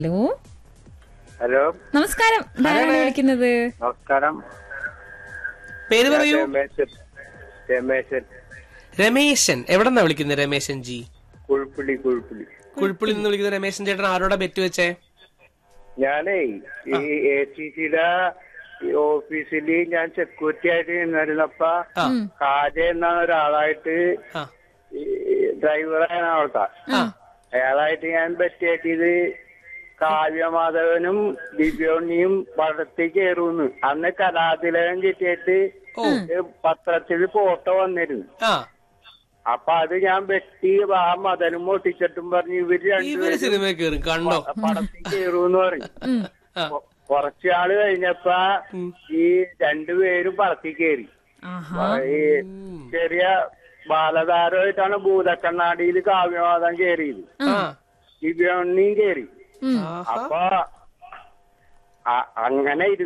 hello hello നമസ്കാരം ധാരാളം വിളിക്കുന്നത് നമസ്കാരം പേര് പറയൂ രമേശൻ രമേശൻ രമേശൻ എവിടെന്നാ വിളിക്കുന്നത് രമേശൻ ജി കുഴിപ്പുള്ളി കുഴിപ്പുള്ളി കുഴിപ്പുള്ളിൽ നിന്ന് വിളിക്കുന്ന രമേശൻ ചേട്ടൻ ആരോടാ ബെറ്റ് വെച്ചേ ഞാനേ ഈ എ സി സിയുടെ ഓഫീസിൽ ഞാൻ സെക്യൂരിറ്റി ആയിട്ട് നിന്നിരുന്നപ്പ ആ കാജ എന്ന ഒരാളായിട്ട് ആ ഈ ഡ്രൈവറാണ് അവിടുത്തെ അയാളായിട്ട് ഞാൻ പറ്റിയത് കാവ്യമാധവനും ദിവ്യോണിയും വടത്തി കയറുന്നു അന്ന് കലാതിലകം കിട്ടിയിട്ട് ഓ പത്രത്തിൽ ഫോട്ടോ വന്നിരുന്നു ആ അപ്പൊ അത് ഞാൻ വെട്ടി ആ മതനും ഒട്ടിച്ചിട്ടും പറഞ്ഞു ഇവര് ഇവര് രണ്ടുപേരും സിനിമ കയറും കണ്ടോ പടത്തിൽ കയറൂന്ന് പറഞ്ഞു ആ കൊ- കുറച്ചാള് കഴിഞ്ഞപ്പ ഈ രണ്ടുപേരും പടത്തിൽ കയറി ആഹാ ഈ ചെറിയ ബാലതാരമായിട്ടാണ് ഭൂതക്കണ്ണാടിയിൽ കാവ്യവാദം കയറിയത് ആ ദിവ്യോണ്ണിയും കയറി ആഹാ അപ്പൊ അ- അങ്ങനെ